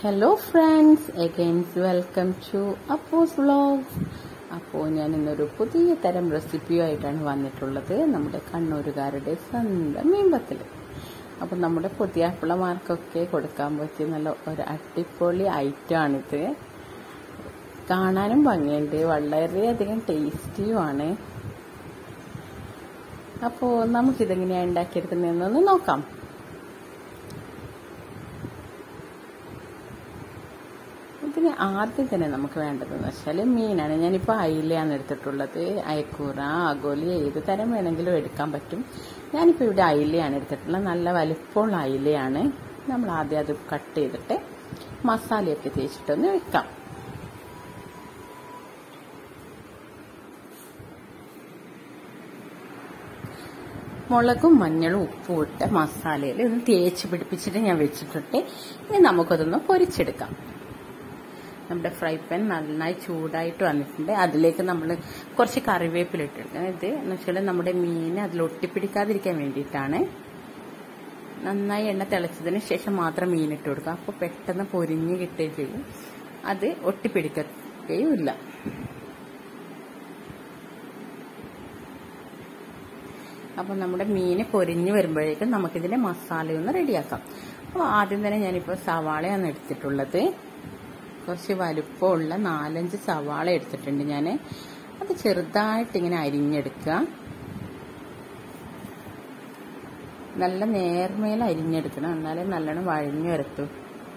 hello friends again welcome to അപ്പോസ് vlogs അപ്പോൾ ഞാൻ ഇന്നൊരു പുതിയ തരം റെസിപ്പിയുമായിട്ടാണ് വന്നിട്ടുള്ളത് നമ്മുടെ കണ്ണൂരുകാരുടെ സ്വന്തം മീൻപത്തിൽ അപ്പോൾ നമ്മുടെ പുതിയ പിള്ളമാർക്കൊക്കെ കൊടുക്കാൻ പറ്റിയ നല്ല ഒരു അടിപൊളി ഐറ്റമാണിത് കാണാനും ഭംഗിയുണ്ട് വളരെയധികം ടേസ്റ്റിയുമാണ് അപ്പോൾ നമുക്കിതെങ്ങനെയാണ് ഉണ്ടാക്കിയെടുക്കുന്നതെന്നൊന്ന് നോക്കാം ഇതിന് ആദ്യം തന്നെ നമുക്ക് വേണ്ടതെന്ന് വെച്ചാൽ മീനാണ് ഞാനിപ്പോൾ അയിലയാണ് എടുത്തിട്ടുള്ളത് അയക്കൂറ അഗോലി ഏത് തരം വേണമെങ്കിലും എടുക്കാൻ പറ്റും ഞാനിപ്പോൾ ഇവിടെ അയിലയാണ് എടുത്തിട്ടുള്ളത് നല്ല വലിപ്പമുള്ള അയിലയാണ് നമ്മൾ ആദ്യം അത് കട്ട് ചെയ്തിട്ട് മസാലയൊക്കെ തേച്ചിട്ടൊന്ന് വെക്കാം മുളകും മഞ്ഞളും ഉപ്പും ഇട്ട മസാലയിൽ ഒന്ന് തേച്ച് പിടിപ്പിച്ചിട്ട് ഞാൻ വെച്ചിട്ടുണ്ട് ഇനി നമുക്കതൊന്ന് പൊരിച്ചെടുക്കാം നമ്മുടെ ഫ്രൈ പാൻ നന്നായി ചൂടായിട്ട് വന്നിട്ടുണ്ട് അതിലേക്ക് നമ്മൾ കുറച്ച് കറിവേപ്പില ഇട്ടിട്ടുണ്ട് ഇത് എന്ന് വെച്ചാൽ നമ്മുടെ മീൻ അതിൽ ഒട്ടിപ്പിടിക്കാതിരിക്കാൻ വേണ്ടിയിട്ടാണ് നന്നായി എണ്ണ തിളച്ചതിന് ശേഷം മാത്രം മീൻ ഇട്ട് കൊടുക്കുക അപ്പോൾ പെട്ടെന്ന് പൊരിഞ്ഞ് കിട്ടുകയും ചെയ്യും അത് ഒട്ടിപ്പിടിക്കുകയും ഇല്ല അപ്പോൾ നമ്മുടെ മീൻ പൊരിഞ്ഞ് വരുമ്പോഴേക്കും നമുക്കിതിന്റെ മസാലയൊന്ന് റെഡിയാക്കാം അപ്പോൾ ആദ്യം തന്നെ ഞാനിപ്പോൾ സവാളയാണ് എടുത്തിട്ടുള്ളത് കുറച്ച് വലുപ്പമുള്ള നാലഞ്ച് സവാള എടുത്തിട്ടുണ്ട് ഞാൻ അത് ചെറുതായിട്ട് ഇങ്ങനെ അരിഞ്ഞെടുക്കുക നല്ല നേർമേൽ അരിഞ്ഞെടുക്കണം എന്നാലേ നല്ലോണം വഴഞ്ഞു വരത്തു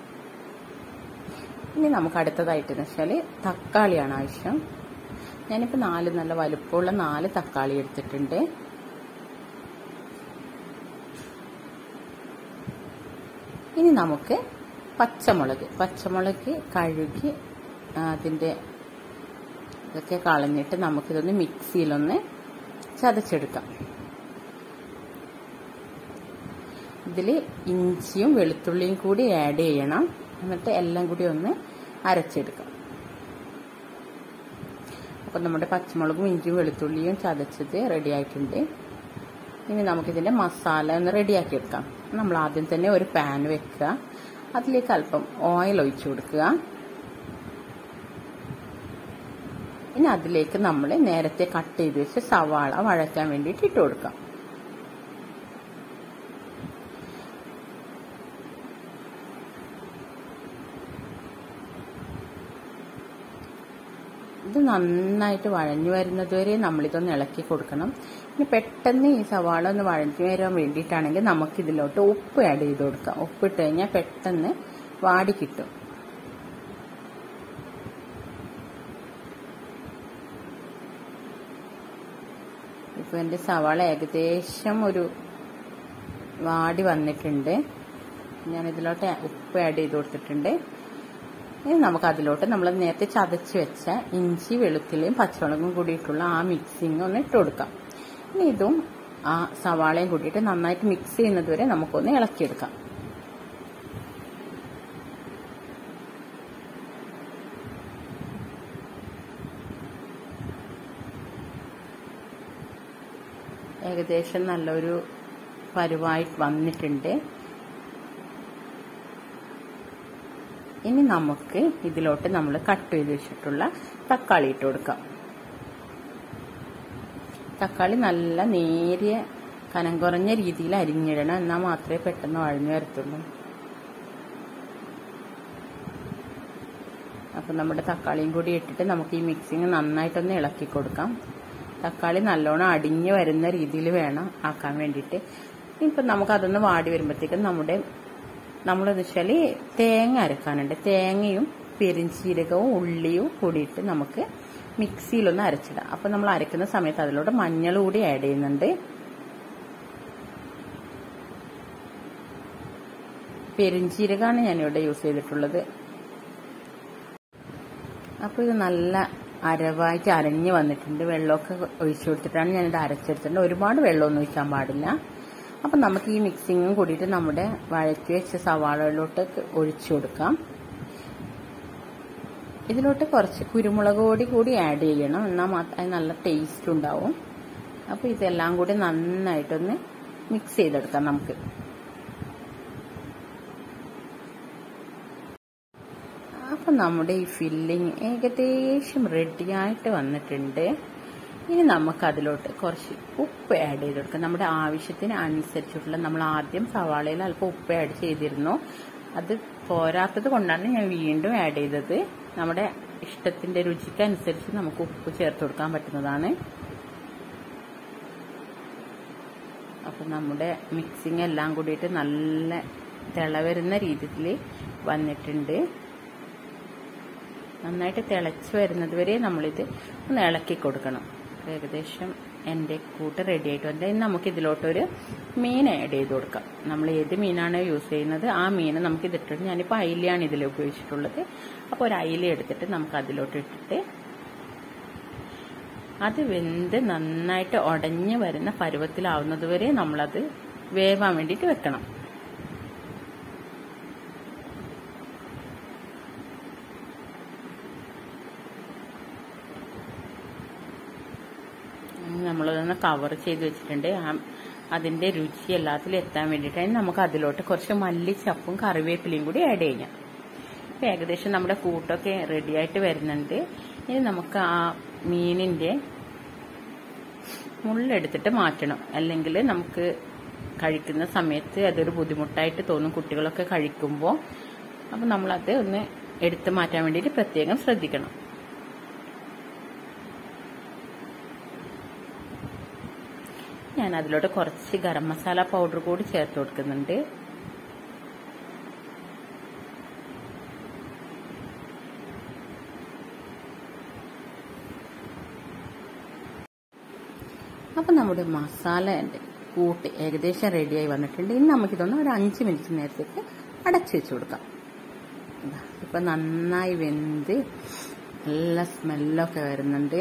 ഇനി നമുക്ക് അടുത്തതായിട്ട് വെച്ചാൽ തക്കാളിയാണ് ആവശ്യം ഞാനിപ്പോൾ നാല് നല്ല വലുപ്പമുള്ള നാല് തക്കാളി എടുത്തിട്ടുണ്ട് ഇനി നമുക്ക് പച്ചമുളക് പച്ചമുളക് കഴുകി അതിൻ്റെ ഇതൊക്കെ കളഞ്ഞിട്ട് നമുക്കിതൊന്ന് മിക്സിയിലൊന്ന് ചതച്ചെടുക്കാം ഇതിൽ ഇഞ്ചിയും വെളുത്തുള്ളിയും കൂടി ആഡ് ചെയ്യണം എന്നിട്ട് എല്ലാം കൂടി ഒന്ന് അരച്ചെടുക്കാം അപ്പം നമ്മുടെ പച്ചമുളകും ഇഞ്ചിയും വെളുത്തുള്ളിയും ചതച്ചത് റെഡി ആയിട്ടുണ്ട് ഇനി നമുക്കിതിൻ്റെ മസാല ഒന്ന് റെഡിയാക്കി എടുക്കാം നമ്മൾ ആദ്യം തന്നെ ഒരു പാൻ വെക്കുക അതിലേക്ക് അല്പം ഓയിൽ ഒഴിച്ചു കൊടുക്കുക ഇനി അതിലേക്ക് നമ്മൾ നേരത്തെ കട്ട് ചെയ്ത് വെച്ച് സവാള വഴറ്റാൻ വേണ്ടിയിട്ട് ഇട്ട് കൊടുക്കാം ഇത് നന്നായിട്ട് വഴഞ്ഞു വരുന്നത് വരെ നമ്മളിതൊന്ന് ഇളക്കി കൊടുക്കണം ഇനി പെട്ടെന്ന് ഈ സവാള ഒന്ന് വഴഞ്ഞു വരാൻ വേണ്ടിയിട്ടാണെങ്കിൽ നമുക്ക് ഇതിലോട്ട് ഉപ്പ് ആഡ് ചെയ്ത് കൊടുക്കാം ഉപ്പിട്ട് കഴിഞ്ഞാൽ പെട്ടെന്ന് വാടി കിട്ടും ഇപ്പൊ എന്റെ സവാള ഏകദേശം ഒരു വാടി വന്നിട്ടുണ്ട് ഞാൻ ഇതിലോട്ട് ഉപ്പ് ആഡ് ചെയ്ത് കൊടുത്തിട്ടുണ്ട് ഇനി നമുക്ക് അതിലോട്ട് നമ്മൾ നേരത്തെ ചതച്ച് വെച്ച ഇഞ്ചി വെളുത്തുള്ളിയും പച്ചമുളകും കൂടിയിട്ടുള്ള ആ മിക്സിങ് ഒന്ന് ഇട്ട് കൊടുക്കാം ഇനി ഇതും ആ സവാളയും കൂടിയിട്ട് നന്നായിട്ട് മിക്സ് ചെയ്യുന്നത് വരെ നമുക്കൊന്ന് ഇളക്കിയെടുക്കാം ഏകദേശം നല്ലൊരു പരുവായി വന്നിട്ടുണ്ട് ഇനി നമുക്ക് ഇതിലോട്ട് നമ്മൾ കട്ട് ചെയ്ത് വെച്ചിട്ടുള്ള തക്കാളി ഇട്ട് കൊടുക്കാം തക്കാളി നല്ല നേരിയ കനം കുറഞ്ഞ രീതിയിൽ അരിഞ്ഞിടണം എന്നാൽ മാത്രമേ പെട്ടെന്ന് വഴഞ്ഞു വരത്തുള്ളൂ അപ്പം നമ്മുടെ തക്കാളിയും കൂടി ഇട്ടിട്ട് നമുക്ക് ഈ മിക്സിങ് നന്നായിട്ടൊന്ന് ഇളക്കി കൊടുക്കാം തക്കാളി നല്ലോണം അടിഞ്ഞു വരുന്ന രീതിയിൽ വേണം ആക്കാൻ വേണ്ടിയിട്ട് ഇപ്പം നമുക്കതൊന്ന് വാടി വരുമ്പോഴത്തേക്കും നമ്മുടെ നമ്മളെന്ന് വെച്ചാൽ തേങ്ങ അരക്കാനുണ്ട് തേങ്ങയും പെരിഞ്ചീരകവും ഉള്ളിയും കൂടിയിട്ട് നമുക്ക് മിക്സിയിലൊന്ന് അരച്ചിടാം അപ്പം നമ്മൾ അരക്കുന്ന സമയത്ത് അതിലൂടെ മഞ്ഞൾ കൂടി ആഡ് ചെയ്യുന്നുണ്ട് പെരിഞ്ചീരകമാണ് ഞാനിവിടെ യൂസ് ചെയ്തിട്ടുള്ളത് അപ്പോൾ ഇത് നല്ല അരവായിട്ട് അരഞ്ഞ് വന്നിട്ടുണ്ട് വെള്ളമൊക്കെ ഒഴിച്ചു കൊടുത്തിട്ടാണ് ഞാനിത് അരച്ചെടുത്തിട്ടുണ്ട് ഒരുപാട് വെള്ളമൊന്നും ഒഴിക്കാൻ പാടില്ല അപ്പം നമുക്ക് ഈ മിക്സിങ്ങും കൂടിയിട്ട് നമ്മുടെ വഴറ്റി വെച്ച സവാളയിലോട്ട് ഒഴിച്ചു കൊടുക്കാം ഇതിലോട്ട് കുറച്ച് കുരുമുളക് പൊടി കൂടി ആഡ് ചെയ്യണം എന്നാൽ മാത്രമേ നല്ല ടേസ്റ്റ് ഉണ്ടാവും അപ്പോൾ ഇതെല്ലാം കൂടി നന്നായിട്ടൊന്ന് മിക്സ് ചെയ്തെടുക്കാം നമുക്ക് അപ്പം നമ്മുടെ ഈ ഫില്ലിങ് ഏകദേശം റെഡിയായിട്ട് വന്നിട്ടുണ്ട് ഇനി നമുക്ക് അതിലോട്ട് കുറച്ച് ഉപ്പ് ആഡ് ചെയ്ത് കൊടുക്കാം നമ്മുടെ ആവശ്യത്തിന് അനുസരിച്ചിട്ടുള്ള നമ്മൾ ആദ്യം സവാളയിൽ അല്പം ഉപ്പ് ആഡ് ചെയ്തിരുന്നു അത് പോരാത്തത് കൊണ്ടാണ് ഞാൻ വീണ്ടും ആഡ് ചെയ്തത് നമ്മുടെ ഇഷ്ടത്തിന്റെ രുചിക്ക് അനുസരിച്ച് നമുക്ക് ഉപ്പ് ചേർത്ത് കൊടുക്കാൻ പറ്റുന്നതാണ് അപ്പൊ നമ്മുടെ മിക്സിങ് എല്ലാം കൂടിയിട്ട് നല്ല തിളവരുന്ന രീതിയിൽ വന്നിട്ടുണ്ട് നന്നായിട്ട് തിളച്ച് വരുന്നത് വരെ നമ്മളിത് ഒന്ന് ഇളക്കി കൊടുക്കണം ഏകദേശം എൻ്റെ കൂട്ട് റെഡി ആയിട്ട് വന്നത് ഇനി നമുക്ക് ഇതിലോട്ടൊരു മീൻ ആഡ് ചെയ്ത് കൊടുക്കാം നമ്മൾ ഏത് മീനാണ് യൂസ് ചെയ്യുന്നത് ആ മീൻ നമുക്ക് ഇതിട്ടിട്ട് ഞാനിപ്പോൾ അയിലയാണ് ഇതിൽ ഉപയോഗിച്ചിട്ടുള്ളത് അപ്പോൾ ഒരു അയില എടുത്തിട്ട് നമുക്ക് അതിലോട്ട് ഇട്ടിട്ട് അത് വെന്ത് നന്നായിട്ട് ഉടഞ്ഞു വരുന്ന പരുവത്തിലാവുന്നത് വരെ നമ്മളത് വേവാൻ വേണ്ടിയിട്ട് വെക്കണം നമ്മളതൊന്ന് കവർ ചെയ്ത് വെച്ചിട്ടുണ്ട് ആ അതിന്റെ രുചി എല്ലാത്തിലും എത്താൻ വേണ്ടിയിട്ടാണ് നമുക്ക് അതിലോട്ട് കുറച്ച് മല്ലിച്ചപ്പും കറിവേപ്പിലയും കൂടി ആഡ് ചെയ്യാം ഇപ്പം ഏകദേശം നമ്മുടെ കൂട്ടൊക്കെ റെഡിയായിട്ട് വരുന്നുണ്ട് ഇനി നമുക്ക് ആ മീനിന്റെ മുള്ളെടുത്തിട്ട് മാറ്റണം അല്ലെങ്കിൽ നമുക്ക് കഴിക്കുന്ന സമയത്ത് അതൊരു ബുദ്ധിമുട്ടായിട്ട് തോന്നും കുട്ടികളൊക്കെ കഴിക്കുമ്പോൾ അപ്പം നമ്മളത് ഒന്ന് എടുത്തു മാറ്റാൻ വേണ്ടിയിട്ട് പ്രത്യേകം ശ്രദ്ധിക്കണം ഞാൻ അതിലോട്ട് കുറച്ച് ഗരം മസാല പൗഡർ കൂടി ചേർത്ത് കൊടുക്കുന്നുണ്ട് അപ്പം നമ്മുടെ മസാല കൂട്ടി ഏകദേശം റെഡിയായി വന്നിട്ടുണ്ട് ഇനി നമുക്കിതൊന്ന് ഒരു അഞ്ച് മിനിറ്റ് നേരത്തേക്ക് അടച്ചു വെച്ച് കൊടുക്കാം ഇപ്പം നന്നായി വെന്ത് നല്ല സ്മെല്ലൊക്കെ വരുന്നുണ്ട്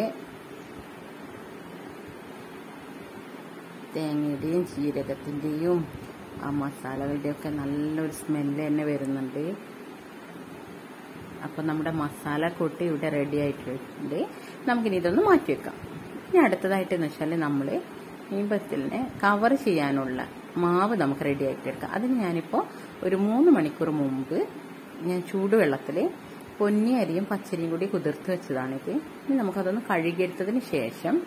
തേങ്ങയുടെയും ജീരകത്തിൻ്റെയും ആ മസാലകളുടെയും ഒക്കെ നല്ലൊരു സ്മെല്ല് തന്നെ വരുന്നുണ്ട് അപ്പം നമ്മുടെ മസാല കൂട്ടി ഇവിടെ റെഡി ആയിട്ടുണ്ട് നമുക്കിനി ഇതൊന്ന് മാറ്റി വെക്കാം ഇനി അടുത്തതായിട്ട് എന്ന് വെച്ചാൽ നമ്മൾ മീൻപത്തിലിനെ കവർ ചെയ്യാനുള്ള മാവ് നമുക്ക് റെഡി ആക്കി എടുക്കാം അതിന് ഞാനിപ്പോൾ ഒരു മൂന്ന് മണിക്കൂർ മുമ്പ് ഞാൻ ചൂടുവെള്ളത്തിൽ പൊന്നി അരിയും പച്ചരിയും കൂടി കുതിർത്ത് വെച്ചതാണിത് ഇനി നമുക്കതൊന്ന് കഴുകിയെടുത്തതിന് ശേഷം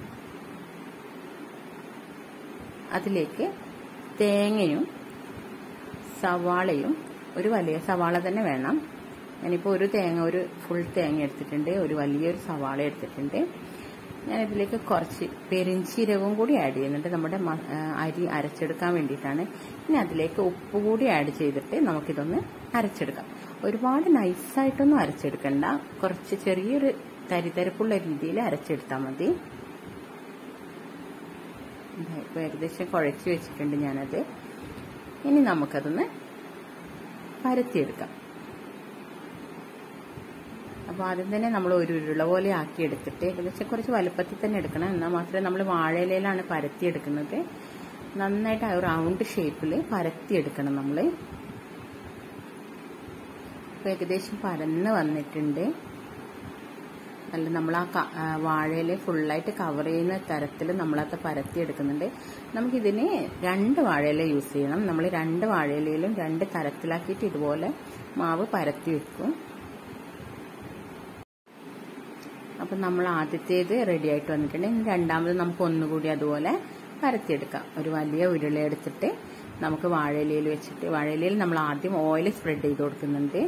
അതിലേക്ക് തേങ്ങയും സവാളയും ഒരു വലിയ സവാള തന്നെ വേണം ഞാനിപ്പോൾ ഒരു തേങ്ങ ഒരു ഫുൾ തേങ്ങ എടുത്തിട്ടുണ്ട് ഒരു വലിയൊരു സവാള എടുത്തിട്ടുണ്ട് ഞാൻ ഇതിലേക്ക് കുറച്ച് പെരിഞ്ചീരകവും കൂടി ആഡ് ചെയ്യുന്നുണ്ട് നമ്മുടെ അരി അരച്ചെടുക്കാൻ വേണ്ടിയിട്ടാണ് ഇനി അതിലേക്ക് ഉപ്പ് കൂടി ആഡ് ചെയ്തിട്ട് നമുക്കിതൊന്ന് അരച്ചെടുക്കാം ഒരുപാട് നൈസായിട്ടൊന്നും അരച്ചെടുക്കണ്ട കുറച്ച് ചെറിയൊരു തരിതരപ്പുള്ള രീതിയിൽ അരച്ചെടുത്താൽ മതി ഇപ്പോൾ ഏകദേശം കുഴച്ച് വെച്ചിട്ടുണ്ട് ഞാനത് ഇനി നമുക്കതൊന്ന് പരത്തിയെടുക്കാം അപ്പോൾ ആദ്യം തന്നെ നമ്മൾ ഒരു ഉരുള പോലെ ആക്കി എടുത്തിട്ട് ഏകദേശം കുറച്ച് വലുപ്പത്തിൽ തന്നെ എടുക്കണം എന്നാൽ മാത്രമേ നമ്മൾ വാഴയിലയിലാണ് പരത്തിയെടുക്കുന്നത് നന്നായിട്ട് ആ റൗണ്ട് ഷേപ്പിൽ പരത്തിയെടുക്കണം നമ്മൾ ഇപ്പോൾ ഏകദേശം പരന്ന് വന്നിട്ടുണ്ട് നല്ല നമ്മൾ ആ വാഴയില ഫുള്ളായിട്ട് കവർ ചെയ്യുന്ന തരത്തിൽ നമ്മളത് പരത്തിയെടുക്കുന്നുണ്ട് നമുക്കിതിന് രണ്ട് വാഴയില യൂസ് ചെയ്യണം നമ്മൾ രണ്ട് വാഴയിലയിലും രണ്ട് തരത്തിലാക്കിയിട്ട് ഇതുപോലെ മാവ് പരത്തി വെക്കും അപ്പം നമ്മൾ ആദ്യത്തേത് റെഡി ആയിട്ട് വന്നിട്ടുണ്ട് ഇനി രണ്ടാമത് നമുക്ക് ഒന്നുകൂടി അതുപോലെ പരത്തിയെടുക്കാം ഒരു വലിയ ഉരുള എടുത്തിട്ട് നമുക്ക് വാഴയിലയിൽ വെച്ചിട്ട് വാഴയിലയിൽ നമ്മൾ ആദ്യം ഓയിൽ സ്പ്രെഡ് ചെയ്ത് കൊടുക്കുന്നുണ്ട്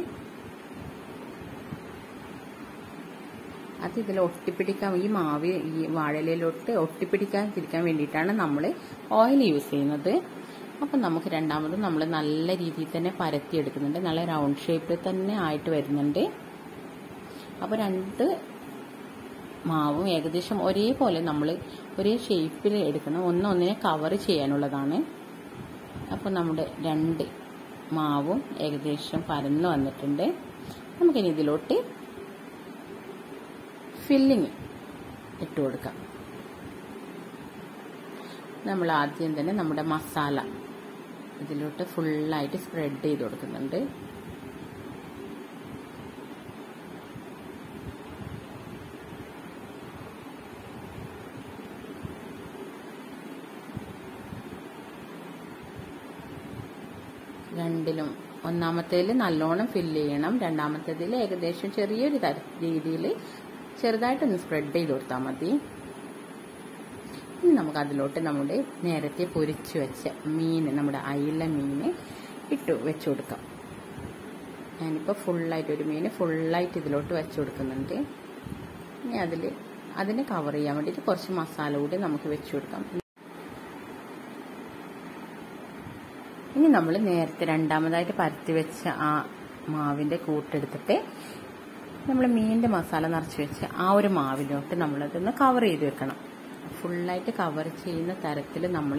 അത് ഇതിൽ ഒട്ടിപ്പിടിക്കാൻ ഈ മാവ് ഈ വാഴയിലോട്ട് ഒട്ടിപ്പിടിക്കാതിരിക്കാൻ വേണ്ടിയിട്ടാണ് നമ്മൾ ഓയിൽ യൂസ് ചെയ്യുന്നത് അപ്പം നമുക്ക് രണ്ടാമത് നമ്മൾ നല്ല രീതിയിൽ തന്നെ പരത്തിയെടുക്കുന്നുണ്ട് നല്ല റൗണ്ട് ഷേപ്പിൽ തന്നെ ആയിട്ട് വരുന്നുണ്ട് അപ്പോൾ രണ്ട് മാവും ഏകദേശം ഒരേപോലെ നമ്മൾ ഒരേ ഷേപ്പിൽ എടുക്കണം ഒന്ന് ഒന്നിനെ കവർ ചെയ്യാനുള്ളതാണ് അപ്പോൾ നമ്മുടെ രണ്ട് മാവും ഏകദേശം പരന്ന് വന്നിട്ടുണ്ട് നമുക്കിനി ഇതിലോട്ട് ഫില്ലിങ് ഇട്ട് കൊടുക്കാം നമ്മൾ ആദ്യം തന്നെ നമ്മുടെ മസാല ഇതിലോട്ട് ഫുള്ളായിട്ട് സ്പ്രെഡ് ചെയ്ത് കൊടുക്കുന്നുണ്ട് രണ്ടിലും ഒന്നാമത്തേൽ നല്ലോണം ഫില്ല് ചെയ്യണം രണ്ടാമത്തേതിൽ ഏകദേശം ചെറിയൊരു തര രീതിയിൽ ചെറുതായിട്ടൊന്ന് സ്പ്രെഡ് ചെയ്ത് കൊടുത്താൽ മതി ഇനി നമുക്ക് അതിലോട്ട് നമ്മുടെ നേരത്തെ പൊരിച്ചു വെച്ച മീൻ നമ്മുടെ അയില മീൻ ഇട്ട് വെച്ചു കൊടുക്കാം ഞാനിപ്പോൾ ഫുള്ളായിട്ട് ഒരു മീൻ ഫുള്ളായിട്ട് ഇതിലോട്ട് വെച്ചു കൊടുക്കുന്നുണ്ട് ഇനി അതിൽ അതിനെ കവർ ചെയ്യാൻ വേണ്ടിയിട്ട് കുറച്ച് മസാല കൂടി നമുക്ക് വെച്ചു കൊടുക്കാം ഇനി നമ്മൾ നേരത്തെ രണ്ടാമതായിട്ട് പരത്തി വെച്ച ആ മാവിന്റെ കൂട്ടെടുത്തിട്ട് നമ്മൾ മീനിന്റെ മസാല നിറച്ച് വെച്ച് ആ ഒരു മാവിലോട്ട് നമ്മളതൊന്ന് കവർ ചെയ്ത് വെക്കണം ഫുള്ളായിട്ട് കവർ ചെയ്യുന്ന തരത്തിൽ നമ്മൾ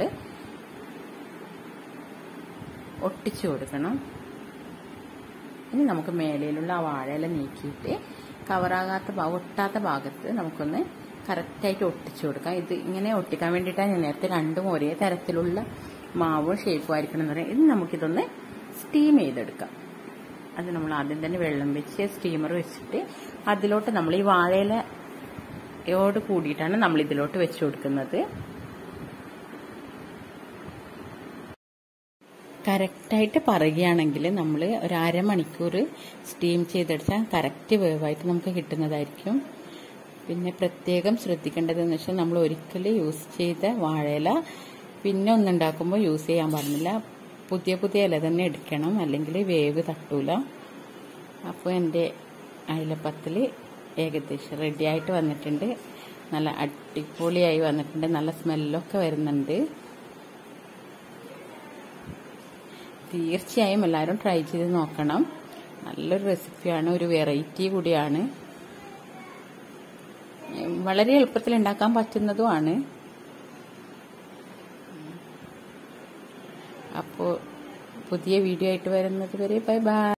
ഒട്ടിച്ചു കൊടുക്കണം ഇനി നമുക്ക് മേലയിലുള്ള ആ വാഴയില നീക്കിയിട്ട് കവറാകാത്ത ഭാഗം ഒട്ടാത്ത ഭാഗത്ത് നമുക്കൊന്ന് കറക്റ്റായിട്ട് ഒട്ടിച്ചു കൊടുക്കാം ഇത് ഇങ്ങനെ ഒട്ടിക്കാൻ വേണ്ടിയിട്ടാണ് ഞാൻ നേരത്തെ രണ്ടും ഒരേ തരത്തിലുള്ള മാവും ഷേപ്പും ആയിരിക്കണം എന്ന് പറയാം ഇത് നമുക്കിതൊന്ന് സ്റ്റീം ചെയ്തെടുക്കാം അത് നമ്മൾ ആദ്യം തന്നെ വെള്ളം വെച്ച് സ്റ്റീമർ വെച്ചിട്ട് അതിലോട്ട് നമ്മൾ ഈ വാഴയിലയോട് കൂടിയിട്ടാണ് നമ്മൾ ഇതിലോട്ട് വെച്ചു കൊടുക്കുന്നത് കറക്റ്റായിട്ട് പറയുകയാണെങ്കിൽ നമ്മൾ ഒരു അരമണിക്കൂർ സ്റ്റീം ചെയ്തെടുത്താൽ കറക്റ്റ് വേവായിട്ട് നമുക്ക് കിട്ടുന്നതായിരിക്കും പിന്നെ പ്രത്യേകം ശ്രദ്ധിക്കേണ്ടതെന്ന് വെച്ചാൽ നമ്മൾ ഒരിക്കൽ യൂസ് ചെയ്ത വാഴയില പിന്നെ ഒന്നുണ്ടാക്കുമ്പോൾ യൂസ് ചെയ്യാൻ പാടില്ല പുതിയ പുതിയ ഇല തന്നെ എടുക്കണം അല്ലെങ്കിൽ വേവ് തട്ടൂല അപ്പോൾ എൻ്റെ അയിലപ്പത്തിൽ ഏകദേശം റെഡി ആയിട്ട് വന്നിട്ടുണ്ട് നല്ല അടിപൊളിയായി വന്നിട്ടുണ്ട് നല്ല സ്മെല്ലൊക്കെ വരുന്നുണ്ട് തീർച്ചയായും എല്ലാവരും ട്രൈ ചെയ്ത് നോക്കണം നല്ലൊരു റെസിപ്പിയാണ് ഒരു വെറൈറ്റി കൂടിയാണ് വളരെ എളുപ്പത്തിൽ ഉണ്ടാക്കാൻ പറ്റുന്നതുമാണ് അപ്പോൾ പുതിയ വീഡിയോ ആയിട്ട് വരുന്നത് വരെ ബൈ ബൈ